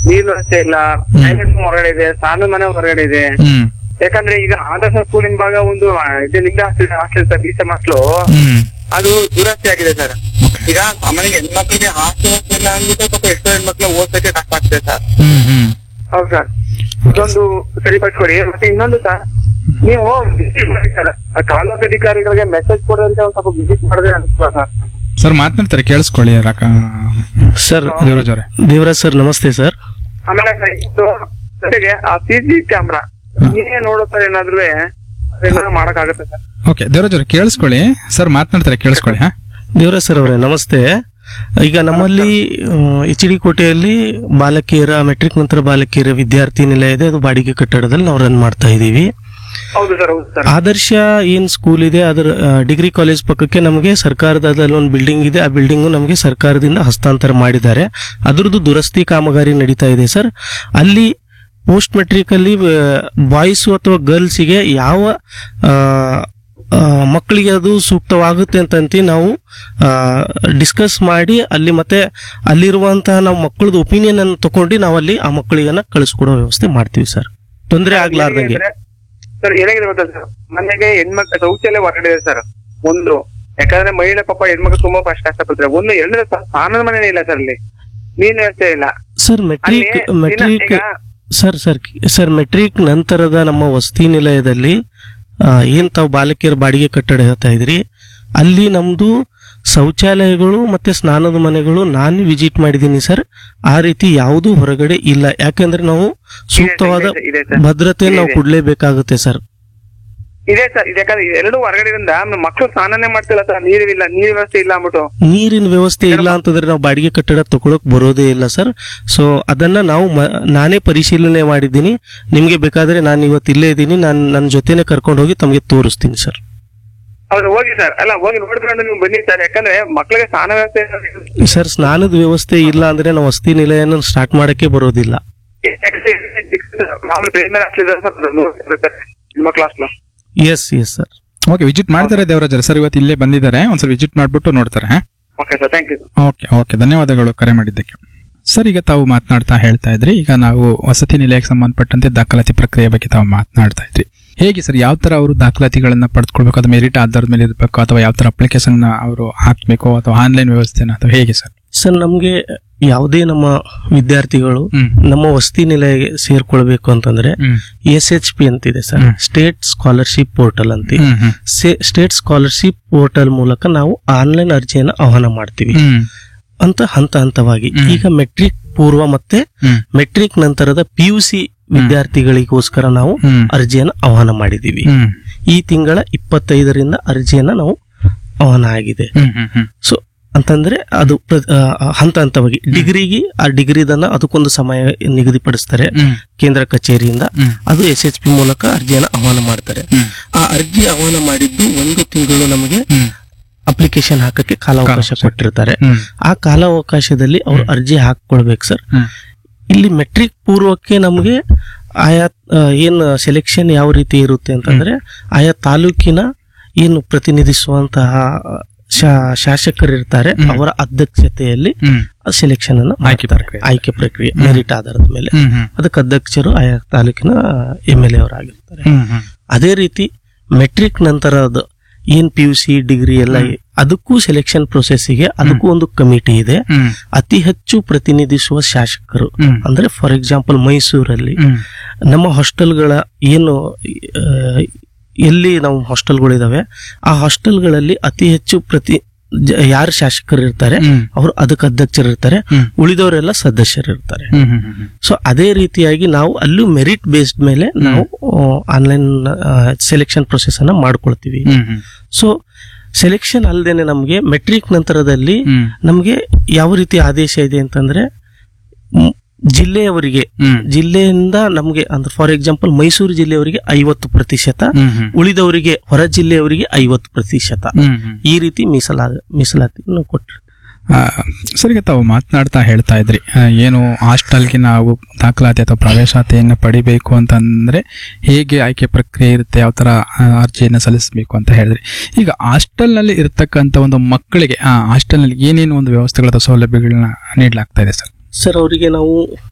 ನೀರು ವ್ಯವಸ್ಥೆ ಇಲ್ಲ ಟೈಲೆಟ್ ಹೊರಗಡೆ ಇದೆ ಸ್ನಾನದ ಮನೆ ಹೊರಗಡೆ ಇದೆ ಹ್ಮ್ ಯಾಕಂದ್ರೆ ಈಗ ಆದರ್ಶ ಸ್ಕೂಲಿನ ಭಾಗ ಒಂದು ಆ, ಇದು ಲಿಂಗ ಹಾಸ್ಟೆಲ್ ಹಾಸ್ಟೆಲ್ ಸರ್ ಬೀಸ ಮಕ್ಕಳು ಹ್ಮ್ ಅದು ದುರಸ್ತಿ ಆಗಿದೆ ಸರ್ ಈಗ ಸಾಮಾನ್ಯ ಹೆಣ್ಮಕ್ಳಿಗೆ ಹಾಸ್ಟೆಲ್ ಇಲ್ಲ ಅಂದ್ಬಿಟ್ಟು ಸ್ವಲ್ಪ ಎಷ್ಟೋ ಹೆಣ್ಮಕ್ಳು ಓದ್ಸಕ್ಕೆ ಕಷ್ಟ ಆಗ್ತದೆ ಸರ್ ಹ್ಮ್ ಹ್ಮ್ ಹೌದು ಸರ್ ಇದೊಂದು ಸರಿಪಡಿಸ್ಕೊಡಿ ಮತ್ತೆ ಇನ್ನೊಂದು ಸರ್ ನೀವು visit ಮಾಡಿ ಸರ್ ಆ ತಾಲೂಕು ಅಧಿಕಾರಿಗಳಿಗೆ ಮೆಸೇಜ್ ಕೊಡೋದಂತ ಒಂದ್ ಸ್ವಲ್ಪ ವಿಸಿಟ್ ಮಾಡಿದ್ರೆ ಅನ್ಸುತ್ತಾ ಸರ್ ಸರ್ ಮಾತನಾಡ್ತಾರೆ ಕೇಳಿಸ್ಕೊಳ್ಳಿ ರಾಕ ಸರ್ ದೇವರಾಜ್ ಅವರೇ ದೇವರಾಜ್ ಸರ್ ನಮಸ್ತೆ ಸರ್ ಆಮೇಲೆ ಸರ್ ಇದು ಜೊತೆಗೆ ಆ ಸಿ ಸಿ ಕ್ಯಾಮ್ರಾ ನೀವೇ ನೋಡುತ್ತಾರೆ ಏನಾದ್ರೂ ಅದನ್ನ ಮಾಡಕ್ಕಾಗುತ್ತೆ ಸರ್ ಓಕೆ ದೇವರಾಜ್ ಅವರೇ ಕೇಳಿಸ್ಕೊಳ್ಳಿ ಸರ್ ಮಾತನಾಡ್ತಾರೆ ಕೇಳಿಸ್ಕೊಳ್ಳಿ ಹಾ ದೇವರಾಜ್ ಸರ್ ಅವರೇ ನಮಸ್ತೆ ಈಗ ನಮ್ಮಲ್ಲಿ ಎಚ್ ಡಿ ಕೋಟೆಯಲ್ಲಿ ಬಾಲಕಿಯರ ಮೆಟ್ರಿಕ್ ನಂತರ ಬಾಲಕಿಯರ ವಿದ್ಯಾರ್ಥಿ ನಿಲಯ ಇದೆ ಅದು ಬಾಡಿಗೆ ಕಟ್ಟಡದಲ್ಲಿ ನಾವು ರನ್ ಮಾಡ್ತಾ ಇದ್ದೀವಿ ಹೌದು ಸರ್ ಹೌದು ಸರ್ ಆದರ್ಶ ಏನ್ ಸ್ಕೂಲ್ ಇದೆ ಅದರ ಡಿಗ್ರಿ ಕಾಲೇಜ್ ಪಕ್ಕಕ್ಕೆ ನಮಗೆ ಸರ್ಕಾರದಲ್ಲಿ ಒಂದು ಬಿಲ್ಡಿಂಗ್ ಇದೆ ಆ ಬಿಲ್ಡಿಂಗು ನಮಗೆ ಸರ್ಕಾರದಿಂದ ಹಸ್ತಾಂತರ ಮಾಡಿದ್ದಾರೆ ಅದರದ್ದು ದುರಸ್ತಿ ಕಾಮಗಾರಿ ನಡೀತಾ ಇದೆ ಸರ್ ಅಲ್ಲಿ ಪೋಸ್ಟ್ ಮೆಟ್ರಿಕ್ ಅಲ್ಲಿ ಬಾಯ್ಸ್ ಅಥವಾ ಗರ್ಲ್ಸಿಗೆ ಯಾವ ಆ, ಆ, ಮಕ್ಕಳಿಗೆ ಅದು ಸೂಕ್ತವಾಗುತ್ತೆ ಅಂತಂತ ನಾವು ಡಿಸ್ಕಸ್ ಮಾಡಿ ಅಲ್ಲಿ ಮತ್ತೆ ಅಲ್ಲಿರುವಂತಹ ನಾವು ಮಕ್ಕಳದ್ದು ಒಪಿನಿಯನ್ ಅನ್ನು ತಗೊಂಡು ನಾವು ಅಲ್ಲಿ ಆ ಮಕ್ಕಳಿಗನ್ನ ಕಳಿಸ್ಕೊಡೋ ವ್ಯವಸ್ಥೆ ಮಾಡ್ತೀವಿ ಸರ್ ತೊಂದರೆ ಆಗ್ಲಾರ್ದಂಗೆ ಸರ್ ಏನಾಗಿದೆ ಗೊತ್ತಾ ಸರ್ ಮನೆಗೆ ಹೆಣ್ಮಕ್ಳು ಶೌಚಾಲಯ ಹೊರಗಡೆ ಇದೆ ಸರ್ ಒಂದು ಯಾಕಂದ್ರೆ ಮಹಿಳೆ ಪಾಪ ಹೆಣ್ಮಕ್ಳು ತುಂಬಾ ಕಷ್ಟ ಕಷ್ಟಪಡ್ತಾರೆ ಒಂದು ಎರಡನೇ ಸ್ನಾನದ ಮನೆ ಇಲ್ಲ ಸರ್ ಅಲ್ಲಿ ನೀನ್ ವ್ಯವಸ್ಥೆ ಇಲ್ಲ ಸರ್ ಮೆಟ್ರಿಕ್ ಅಲ್ಲಿ ದಿನ ಮೆಟ್ರಿಕ್ ಈಗ- ಸರ್ ಸರ್ ಸರ್ ಮೆಟ್ರಿಕ್ ನಂತರದ ನಮ್ಮ ವಸತಿ ನಿಲಯದಲ್ಲಿ ಆ, ಏನ್ ತಾವು ಬಾಲಕಿಯರ ಬಾಡಿಗೆ ಕಟ್ಟಡ ಹೇಳ್ತಾ ಇದ್ರಿ ಅಲ್ಲಿ ನಮ್ದು ಶೌಚಾಲಯಗಳು ಮತ್ತೆ ಸ್ನಾನದ ಮನೆಗಳು ನಾನು ವಿಸಿಟ್ ಮಾಡಿದ್ದೀನಿ ಸರ್ ಆ ರೀತಿ ಯಾವುದೂ ಹೊರಗಡೆ ಇಲ್ಲ ಯಾಕಂದ್ರೆ ನಾವು ಸೂಕ್ತವಾದ ಇದೆ, ಇದೆ ಸರ್. ಭದ್ರತೆಯನ್ನು ನಾವು ಇದೆ. ಕೊಡ್ಲೇಬೇಕಾಗುತ್ತೆ ಸರ್ ಇದೆ ಸರ್ ಇದು ಯಾಕಂದ್ರೆ ಎರಡು ಹೊರಗಡೆಯಿಂದ ಮಕ್ಕಳು ಸ್ನಾನನೇ ಮಾಡ್ತಿಲ್ಲ ಸರ್ ನೀರಿಲ್ಲ ನೀರ್ ವ್ಯವಸ್ಥೆ ಇಲ್ಲ ಅಂದ್ಬಿಟ್ಟು ನೀರಿನ ವ್ಯವಸ್ಥೆ ಇಲ್ಲ ಅಂತಂದ್ರೆ ನಾವು ಬಾಡಿಗೆ ಕಟ್ಟಡ ತಗೊಳಕ್ ಬರೋದೇ ಇಲ್ಲ ಸರ್ ಸೊ ಅದನ್ನ ನಾವು ಮ- ನಾನೇ ಪರಿಶೀಲನೆ ಮಾಡಿದ್ದೀನಿ ನಿಮ್ಗೆ ಬೇಕಾದ್ರೆ ನಾನು ಇವತ್ತು ಇಲ್ಲೇ ಇದ್ದೀನಿ ನಾನು ನನ್ನ ಜೊತೆನೆ ಕರ್ಕೊಂಡು ಹೋಗಿ ತಮಗೆ ತೋರಿಸ್ತೀನಿ ಸರ್ ಹೌದು ಹೋಗಿ ಸರ್ ಅಲ್ಲ ಹೋಗಿ ನೋಡ್ಕೊಂಡು ನೀವು ಬನ್ನಿ ಸರ್ ಯಾಕಂದ್ರೆ ಮಕ್ಕಳಿಗೆ ಸ್ನಾನ ವ್ಯವಸ್ಥೆ ಇಲ್ಲ. ಸರ್ ಸ್ನಾನದ ವ್ಯವಸ್ಥೆ ಇಲ್ಲ ಅಂದ್ರೆ ನಾವು ವಸತಿ ನಿಲಯನ ಸ್ಟಾರ್ಟ್ ಮಾಡಕ್ಕೆ ಬರೋದಿಲ್ಲ ಮಾಮೂಲಿ ಪ್ರೇಮರ್ ಹಾಸ್ಟೆಲ್ ಸರ್ ಹೆಣ್ಮಕ್ಳು hostel yes yes sir okay visit ಮಾಡ್ತಾರೆ ದೇವರಾಜ್ ಅವರೇ ಸರ್ ಇವತ್ತು ಇಲ್ಲೇ ಬಂದಿದ್ದಾರೆ ಒಂದ್ಸಲ ವಿಸಿಟ್ ಮಾಡ್ಬಿಟ್ಟು ನೋಡ್ತಾರೆ ಹಾ okay sir thank you okay okay ಧನ್ಯವಾದಗಳು ಕರೆ ಮಾಡಿದ್ದಕ್ಕೆ ಸರ್ ಈಗ ತಾವು ಮಾತನಾಡ್ತಾ ಹೇಳ್ತಾ ಇದ್ರಿ ಈಗ ನಾವು ವಸತಿ ನಿಲಯಕ್ಕೆ ಸಂಬಂಧಪಟ್ಟಂತೆ ದಾಖಲಾತಿ ಪ್ರಕ್ರಿಯೆ ಬಗ್ಗೆ ತಾವು ಮಾತನಾಡ್ತಾ ಇದ್ರಿ ಹೇಗೆ ಸರ್ ಯಾವ ತರ ಅವರು ದಾಖಲಾತಿಗಳನ್ನ ಪಡೆದುಕೊಳ್ಬೇಕು ಅದು ಮೆರಿಟ್ ಆಧಾರದ ಮೇಲೆ ಇರಬೇಕು ಅಥವಾ ಯಾವ ತರ ಅಪ್ಲಿಕೇಶನ್ ಅವರು ಹಾಕ್ಬೇಕು ಅಥವಾ ಆನ್ಲೈನ್ ವ್ಯವಸ್ಥೆನ ಅಥವಾ ಹೇಗೆ ಸರ್ ಸರ್ ನಮ್ಗೆ ಯಾವುದೇ ನಮ್ಮ ವಿದ್ಯಾರ್ಥಿಗಳು ಹ್ಮ್ ನಮ್ಮ ವಸತಿ ನಿಲಯಕ್ಕೆ ಸೇರ್ಕೊಳ್ಬೇಕು ಅಂತಂದ್ರೆ ಹ್ಮ್ ಎಸ್ ಎಚ್ ಪಿ ಅಂತಿದೆ ಸರ್ ಹ್ಮ್. ಸ್ಟೇಟ್ ಸ್ಕಾಲರ್ಶಿಪ್ ಪೋರ್ಟಲ್ ಅಂತ ಹ್ಮ್ ಹ್ಮ್ ಸ್ಟೇಟ್ ಸ್ಕಾಲರ್ಶಿಪ್ ಪೋರ್ಟಲ್ ಮೂಲಕ ನಾವು ಆನ್ಲೈನ್ ಅರ್ಜಿಯನ್ನು ಆಹ್ವಾನ ಮಾಡ್ತೀವಿ ಹ್ಮ್ ಅಂತ ಹಂತ ಹಂತವಾಗಿ ಹ್ಮ್. ಈಗ ಮೆಟ್ರಿಕ್ ಪೂರ್ವ ಮತ್ತೆ ಹ್ಮ್ ಮೆಟ್ರಿಕ್ ನಂತರದ ಪಿ ಯು ಸಿ ವಿದ್ಯಾರ್ಥಿಗಳಿಗೋಸ್ಕರ ನಾವು ಹ್ಮ್ ಅರ್ಜಿಯನ್ನು ಆಹ್ವಾನ ಮಾಡಿದ್ದೀವಿ ಹ್ಮ್ ಈ ತಿಂಗಳ ಇಪ್ಪತ್ತೈದರಿಂದ ಅರ್ಜಿಯನ್ನ ನಾವು ಆಹ್ವಾನ ಆಗಿದೆ ಹ್ಮ್ ಹ್ಮ್ ಹ್ಮ್ ಸೊ ಅಂತಂದ್ರೆ ಅದು ಪ್ರ- ಆ, ಹಂತ ಹಂತವಾಗಿ ಡಿಗ್ರಿಗೆ ಆ ಡಿಗ್ರಿದನ್ನ ಅದಕ್ಕೊಂದು ಸಮಯ ನಿಗದಿಪಡಿಸ್ತಾರೆ ಹ್ಮ್ ಕೇಂದ್ರ ಕಚೇರಿಯಿಂದ ಹ್ಮ್ ಅದು ಎಸ್ ಎಚ್ ಪಿ ಮೂಲಕ ಅರ್ಜಿಯನ್ನು ಆಹ್ವಾನ ಮಾಡ್ತಾರೆ ಹ್ಮ್ ಆ ಅರ್ಜಿ ಆಹ್ವಾನ ಮಾಡಿದ್ದು ಒಂದು ತಿಂಗಳು ನಮಗೆ ಹ್ಮ್ ಅಪ್ಲಿಕೇಶನ್ ಹಾಕಕ್ಕೆ ಕಾಲಾವಕಾಶ ಕಾಲಾವಕಾಶ. ಕೊಟ್ಟಿರ್ತಾರೆ ಹ್ಮ್ ಆ ಕಾಲಾವಕಾಶದಲ್ಲಿ ಅವ್ರು ಅರ್ಜಿ ಹಾಕೊಳ್ಬೇಕು ಸರ್ ಹ್ಮ್ ಇಲ್ಲಿ ಮೆಟ್ರಿಕ್ ಪೂರ್ವಕ್ಕೆ ನಮಗೆ ಆಯಾ ಆ, ಏನ್ ಸೆಲೆಕ್ಷನ್ ಯಾವ ರೀತಿ ಇರುತ್ತೆ ಅಂತಂದ್ರೆ ಆಯಾ ತಾಲೂಕಿನ ಏನು ಪ್ರತಿನಿಧಿಸುವಂತಹ ಶಾ- ಶಾಸಕರಿರ್ತಾರೆ ಹ್ಮ್. ಅವರ ಅಧ್ಯಕ್ಷತೆಯಲ್ಲಿ ಹ್ಮ್ ಸೆಲೆಕ್ಷನ್ ಅನ್ನು ಆಯ್ಕೆ ಮಾಡ್ತಾರೆ ಪ್ರಕ್ರಿಯೆ. ಆಯ್ಕೆ ಪ್ರಕ್ರಿಯೆ ಮೆರಿಟ್ ಆಧಾರದ ಮೇಲೆ ಹ್ಮ್ ಹ್ಮ್ ಅದಕ್ಕೆ ಅಧ್ಯಕ್ಷರು ಆಯಾ ತಾಲೂಕಿನ ಎಂ ಎಲ್ ಎ ಅವರಾಗಿರ್ತಾರೆ ಹ್ಮ್ ಹ್ಮ್ ಅದೇ ರೀತಿ ಮೆಟ್ರಿಕ್ ನಂತರದ ಏನ್ ಪಿ ಯು ಸಿ ಡಿಗ್ರಿ ಎಲ್ಲ ಅದಕ್ಕೂ ಸೆಲೆಕ್ಷನ್ ಪ್ರೊಸೆಸ್ಸಿಗೆ ಅದಕ್ಕೂ ಒಂದು ಕಮಿಟಿ ಇದೆ ಹ್ಮ್ ಅತಿ ಹೆಚ್ಚು ಪ್ರತಿನಿಧಿಸುವ ಶಾಸಕರು ಹ್ಮ್ ಅಂದ್ರೆ ಫಾರ್ ಎಕ್ಸಾಂಪಲ್ ಮೈಸೂರಲ್ಲಿ ಹ್ಮ್ ನಮ್ಮ ಹಾಸ್ಟೆಲ್ಗಳ ಏನು ಆ, ಎಲ್ಲಿ ನಾವು ಹಾಸ್ಟೆಲ್ಗಳಿದಾವೆ ಆ ಹಾಸ್ಟೆಲ್ಗಳಲ್ಲಿ ಅತಿ ಹೆಚ್ಚು ಪ್ರತಿ ಜ- ಯಾರು ಶಾಸಕರು ಇರ್ತಾರೆ ಹ್ಮ್ ಅವರು ಅದಕ್ಕೆ ಅಧ್ಯಕ್ಷರು ಇರ್ತಾರೆ ಹ್ಮ್ ಉಳಿದವರೆಲ್ಲ ಸದಸ್ಯರು ಇರ್ತಾರೆ ಹ್ಮ್ ಹ್ಮ್ ಹ್ಮ್ ಸೊ ಅದೇ ರೀತಿಯಾಗಿ ನಾವು ಅಲ್ಲೂ ಮೆರಿಟ್ ಬೇಸ್ಡ್ ಮೇಲೆ ನಾವು ಆನ್ಲೈನ್ ಸೆಲೆಕ್ಷನ್ ಪ್ರೊಸೆಸ್ ಅನ್ನ ಮಾಡ್ಕೊಳ್ತೀವಿ ಹ್ಮ್ ಹ್ಮ್ ಸೊ ಸೆಲೆಕ್ಷನ್ ಅಲ್ಲದೇನೆ ನಮಗೆ ಮೆಟ್ರಿಕ್ ನಂತರದಲ್ಲಿ ಹ್ಮ್ ನಮಗೆ ಯಾವ ರೀತಿ ಆದೇಶ ಇದೆ ಅಂತಂದ್ರೆ ಮ್, ಜಿಲ್ಲೆಯವರಿಗೆ ಹ್ಮ್ ಜಿಲ್ಲೆಯಿಂದ ನಮಗೆ ಅಂದ್ರೆ ಫಾರ್ ಎಕ್ಸಾಂಪಲ್ ಮೈಸೂರು ಜಿಲ್ಲೆಯವರಿಗೆ ಐವತ್ತು ಪ್ರತಿಶತ ಹ್ಮ್ ಹ್ಮ್ ಉಳಿದವರಿಗೆ ಹೊರ ಜಿಲ್ಲೆಯವರಿಗೆ ಐವತ್ತು ಪ್ರತಿಶತ ಹ್ಮ್ ಹ್ಮ್ ಈ ರೀತಿ ಮೀಸಲಾ ಮೀಸಲಾತಿಯನ್ನು ಕೊಟ್ಟರು ಆ, ಸರಿಗೆ ತಾವು ಮಾತನಾಡ್ತಾ ಹೇಳ್ತಾ ಇದ್ರಿ ಆ, ಏನು ಹಾಸ್ಟೆಲ್ಗೆ ನಾವು ದಾಖಲಾತಿ ಅಥವಾ ಪ್ರವೇಶಾತಿಯನ್ನು ಪಡಿಬೇಕು ಅಂತಂದ್ರೆ ಹೇಗೆ ಆಯ್ಕೆ ಪ್ರಕ್ರಿಯೆ ಇರುತ್ತೆ ಯಾವ ತರ ಆ, ಅರ್ಜಿಯನ್ನು ಸಲ್ಲಿಸಬೇಕು ಅಂತ ಹೇಳಿದ್ರಿ ಈಗ ಹಾಸ್ಟೆಲ್ನಲ್ಲಿ ಇರತಕ್ಕಂತ ಒಂದು ಮಕ್ಕಳಿಗೆ ಆ ಹಾಸ್ಟೆಲ್ನಲ್ಲಿ ಏನೇನು ಒಂದು ವ್ಯವಸ್ಥೆಗಳ ಅಥವಾ ಸೌಲಭ್ಯಗಳನ್ನ ನೀಡಲಾಗ್ತಾ ಇದೆ ಸರ್ ಸರ್ ಅವರಿಗೆ ನಾವು